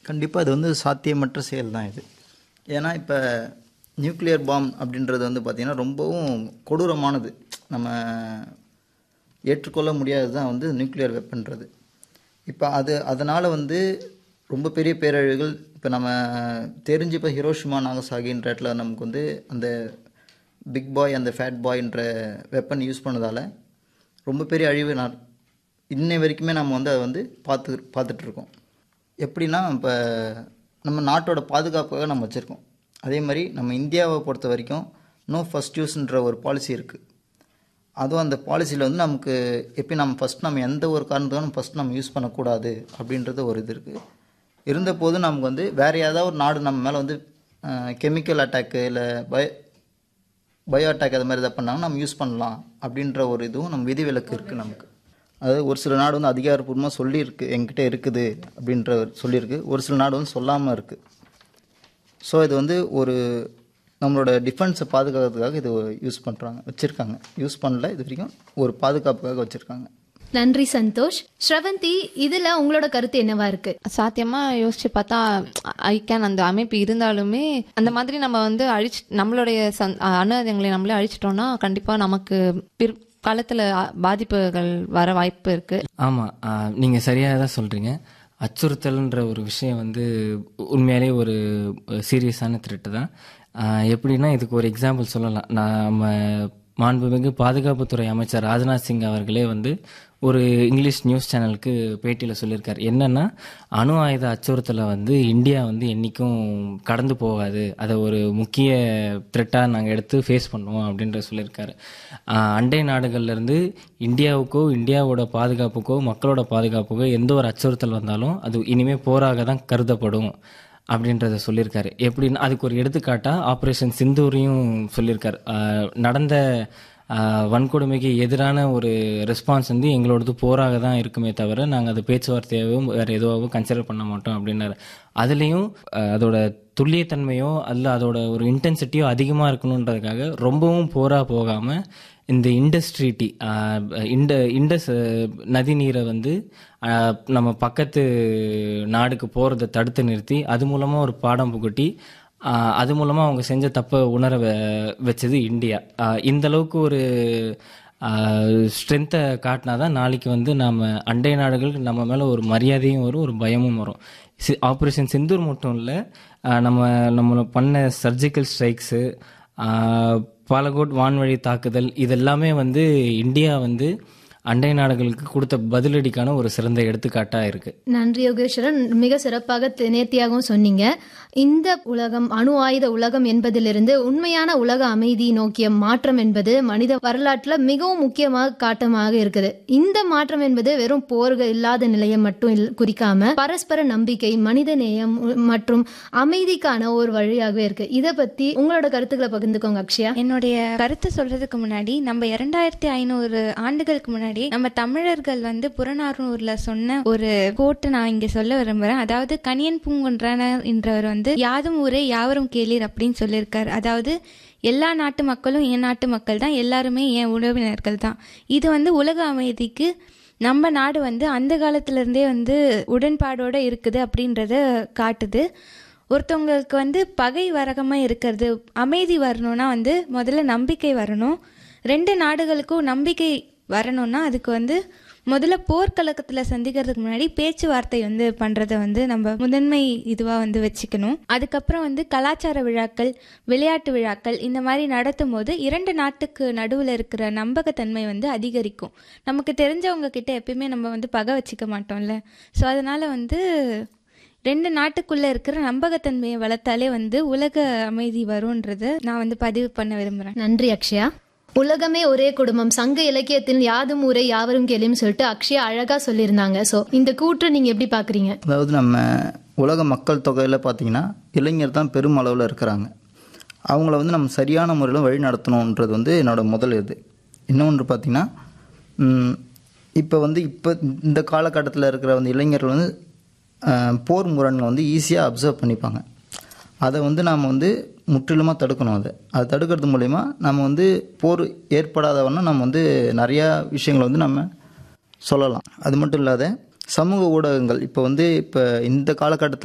கண்டிப்பாக இது வந்து சாத்தியமற்ற செயல் தான் இது ஏன்னா இப்போ நியூக்ளியர் பாம் அப்படின்றது வந்து பார்த்திங்கன்னா ரொம்பவும் கொடூரமானது நம்ம ஏற்றுக்கொள்ள முடியாதது தான் வந்து நியூக்ளியர் வெப்பன்றது இப்போ அது அதனால் வந்து ரொம்ப பெரிய பேரழிவுகள் இப்போ நம்ம தெரிஞ்சு இப்போ ஹிரோஷிமா நாகசாகின்ற இடத்துல நமக்கு வந்து அந்த பிக் பாய் அந்த ஃபேட் பாய்ன்ற வெப்பன் யூஸ் பண்ணதால் ரொம்ப பெரிய அழிவு நான் இன்னை வரைக்குமே நம்ம வந்து அதை வந்து பார்த்து பார்த்துட்ருக்கோம் எப்படின்னா இப்போ நம்ம நாட்டோட பாதுகாப்புக்காக நம்ம வச்சுருக்கோம் அதே மாதிரி நம்ம இந்தியாவை பொறுத்த வரைக்கும் நோ ஃபஸ்ட் யூஸ்ன்ற ஒரு பாலிசி இருக்குது அதுவும் அந்த பாலிசியில் வந்து நமக்கு எப்படி நம்ம ஃபஸ்ட் நம்ம எந்த ஒரு காரணத்துக்கும் ஃபஸ்ட் நம்ம யூஸ் பண்ணக்கூடாது அப்படின்றது ஒரு இது இருக்குது இருந்த போது நமக்கு வந்து வேறு ஏதாவது ஒரு நாடு நம்ம மேலே வந்து கெமிக்கல் அட்டாக்கு இல்லை பய பயோ அட்டாக் அது மாதிரி எதாவது பண்ணாங்கன்னா நம்ம யூஸ் பண்ணலாம் அப்படின்ற ஒரு இதுவும் நம்ம விதிவிலக்கு இருக்குது நமக்கு அதாவது ஒரு சில நாடு வந்து அதிகாரப்பூர்வமாக சொல்லியிருக்கு என்கிட்ட இருக்குது அப்படின்ற சொல்லியிருக்கு ஒரு சில நாடு வந்து சொல்லாமல் இருக்குது ஸோ இது வந்து ஒரு நம்மளோட டிஃபென்ஸை பாதுகாக்கிறதுக்காக இது யூஸ் பண்ணுறாங்க வச்சுருக்காங்க யூஸ் பண்ணல இது வரைக்கும் ஒரு பாதுகாப்புக்காக வச்சுருக்காங்க நன்றி சந்தோஷ் ஸ்ரவந்தி இதுல உங்களோட கருத்து என்னவா இருக்கு சாத்தியமா யோசிச்சு பார்த்தா ஐ கேன் அந்த அமைப்பு இருந்தாலுமே அந்த மாதிரி நம்ம வந்து அழிச்சு நம்மளுடைய சந்- அணு ஆயுதங்களை நம்மளே அழிச்சிட்டோம்னா கண்டிப்பா நமக்கு பிற்காலத்துல பாதிப்புகள் வர வாய்ப்பு இருக்கு ஆமாம் நீங்கள் சரியாக தான் சொல்கிறீங்க அச்சுறுத்தல்ன்ற ஒரு விஷயம் வந்து உண்மையாலே ஒரு சீரியஸான த்ரெட்டு தான் ஆஹ் எப்படின்னா இதுக்கு ஒரு எக்ஸாம்பிள் சொல்லலாம் நம்ம மாண்புமிகு பாதுகாப்புத்துறை அமைச்சர் ராஜ்நாத் சிங் அவர்களே வந்து ஒரு இங்கிலீஷ் நியூஸ் சேனலுக்கு பேட்டியில் சொல்லியிருக்காரு என்னன்னா அணு ஆயுத அச்சுறுத்தலை வந்து இந்தியா வந்து என்றைக்கும் கடந்து போகாது அதை ஒரு முக்கிய த்ரெட்டாக நாங்கள் எடுத்து ஃபேஸ் பண்ணுவோம் அப்படின்ற சொல்லியிருக்காரு ஆஹ் அண்டை நாடுகள்ல இருந்து இந்தியாவுக்கோ இந்தியாவோட பாதுகாப்புக்கோ மக்களோட பாதுகாப்புக்கோ எந்த ஒரு அச்சுறுத்தல் வந்தாலும் அது இனிமேல் போராக தான் கருதப்படும் அப்படின்றத சொல்லியிருக்காரு எப்படின்னா அதுக்கு ஒரு எடுத்துக்காட்டா ஆப்ரேஷன் சிந்தூரையும் சொல்லியிருக்காரு ஆஹ் நடந்த ஆஹ் வன்கொடுமைக்கு எதிரான ஒரு ரெஸ்பான்ஸ் வந்து எங்களோடது போராக தான் இருக்குமே தவிர நாங்கள் அது பேச்சுவார்த்தையாகவும் வேறு எதுவாகவும் கன்சிடர் பண்ண மாட்டோம் அப்படின்னாரு அதுலேயும் ஆஹ் அதோட துல்லியத்தன்மையோ அல்ல அதோட ஒரு இன்டென்சிட்டியோ அதிகமாக இருக்கணுன்றதுக்காக ரொம்பவும் போரா போகாமல் இந்த இண்டஸ்ட்ரிட்டி இந்த இண்டஸ் அஹ், நதி நீரை வந்து ஆஹ், நம்ம பக்கத்து நாடுக்கு போகிறத தடுத்து நிறுத்தி அது மூலமாக ஒரு பாடம் புகட்டி ஆஹ், அது மூலமாக அவங்க செஞ்ச தப்பை உணர வ- வச்சது இந்தியா ஆஹ், இந்த அளவுக்கு ஒரு ஸ்ட்ரென்த்தை காட்டினா தான் நாளைக்கு வந்து நம்ம அண்டை நாடுகளுக்கு நம்ம மேலே ஒரு மரியாதையும் வரும் ஒரு பயமும் வரும் சி- ஆப்ரேஷன் சிந்தூர் மட்டும் இல்லை நம்ம நம்ம பண்ண சர்ஜிக்கல் ஸ்ட்ரைக்ஸு பாலகோட் வான்வழி தாக்குதல் இதெல்லாமே வந்து இந்தியா வந்து அண்டை நாடுகளுக்கு கொடுத்த பதிலடிக்கான ஒரு சிறந்த எடுத்துக்காட்டாக இருக்குது நன்றி யோகேஸ்வரன் மிக சிறப்பாக தி- நேர்த்தியாகவும் சொன்னீங்க இந்த உலகம் அணு ஆயுத உலகம் என்பதிலிருந்து உண்மையான உலக அமைதி நோக்கிய மாற்றம் என்பது மனித வரலாற்றுல மிகவும் முக்கியமாக காட்டமாக இருக்குது இந்த மாற்றம் என்பது வெறும் போர்கள் இல்லாத நிலையை மட்டும் இல்- குறிக்காம பரஸ்பர நம்பிக்கை மனித நேயம் உ- மற்றும் அமைதிக்கான ஒரு வழியாகவே இருக்கு இத பத்தி உங்களோட கருத்துக்களை பகிர்ந்துக்கோங்க அக்ஷயா என்னுடைய கருத்து சொல்றதுக்கு முன்னாடி நம்ம இரண்டாயிரத்தி ஐநூறு ஆண்டுகளுக்கு முன்னாடி நம்ம தமிழர்கள் வந்து புறநானூர்ல சொன்ன ஒரு கோட்டு நான் இங்க சொல்ல விரும்புறேன் அதாவது கணியன் பூங்குன்றனர் என்றவர் வந்து யாதும் ஊரே யாவரும் கேளீர் அப்படின்னு சொல்லியிருக்காரு அதாவது எல்லா நாட்டு மக்களும் என் நாட்டு மக்கள் தான் எல்லாருமே என் உறவினர்கள் தான் இது வந்து உலக அமைதிக்கு நம்ம நாடு வந்து அந்த காலத்துல இருந்தே வந்து உடன்பாடோட இருக்குது அப்படின்றத காட்டுது ஒருத்தவங்களுக்கு வந்து பகை வரகமாக இருக்கிறது அமைதி வரணும்னா வந்து முதல்ல நம்பிக்கை வரணும் ரெண்டு நாடுகளுக்கும் நம்பிக்கை வரணும்னா அதுக்கு வந்து முதல்ல போர்க்கலக்கத்தில் சந்திக்கிறதுக்கு முன்னாடி பேச்சுவார்த்தை வந்து பண்ணுறதை வந்து நம்ம முதன்மை இதுவாக வந்து வச்சுக்கணும் அதுக்கப்புறம் வந்து கலாச்சார விழாக்கள் விளையாட்டு விழாக்கள் இந்த மாதிரி நடத்தும் போது இரண்டு நாட்டுக்கு நடுவில் இருக்கிற நம்பகத்தன்மை வந்து அதிகரிக்கும் நமக்கு தெரிஞ்சவங்க கிட்ட எப்பயுமே நம்ம வந்து பகை வச்சுக்க மாட்டோம்ல ஸோ அதனால வந்து ரெண்டு நாட்டுக்குள்ள இருக்கிற நம்பகத்தன்மையை வளர்த்தாலே வந்து உலக அமைதி வரும்ன்றத நான் வந்து பதிவு பண்ண விரும்புறேன் நன்றி அக்ஷயா உலகமே ஒரே குடும்பம் சங்க இலக்கியத்தில் யாதும் ஊரே யாவரும் கேள்வியும் சொல்லிட்டு அக்ஷயா அழகா சொல்லியிருந்தாங்க சோ இந்த கூற்று நீங்க எப்படி பாக்குறீங்க அதாவது நம்ம உலக மக்கள் தொகையில் பார்த்தீங்கன்னா இளைஞர் தான் பெரும் அளவில் இருக்கிறாங்க அவங்கள வந்து நம்ம சரியான முறையில் வழி நடத்தணுன்றது வந்து என்னோட முதல் இது இன்னொன்று பார்த்தீங்கன்னா இப்போ வந்து இப்போ இந்த காலகட்டத்தில் இருக்கிற வந்து இளைஞர்கள் வந்து ம், போர் முரண்களை வந்து ஈஸியாக அப்சர்வ் பண்ணிப்பாங்க அதை வந்து நாம் வந்து முற்றிலுமாக தடுக்கணும் அதை அதை தடுக்கிறது மூலயமா நம்ம வந்து போர் ஏற்படாதவன்னா நம்ம வந்து நிறையா விஷயங்களை வந்து நம்ம சொல்லலாம் அது மட்டும் இல்லாத சமூக ஊடகங்கள் இப்போ வந்து இப்போ இந்த காலகட்டத்தில்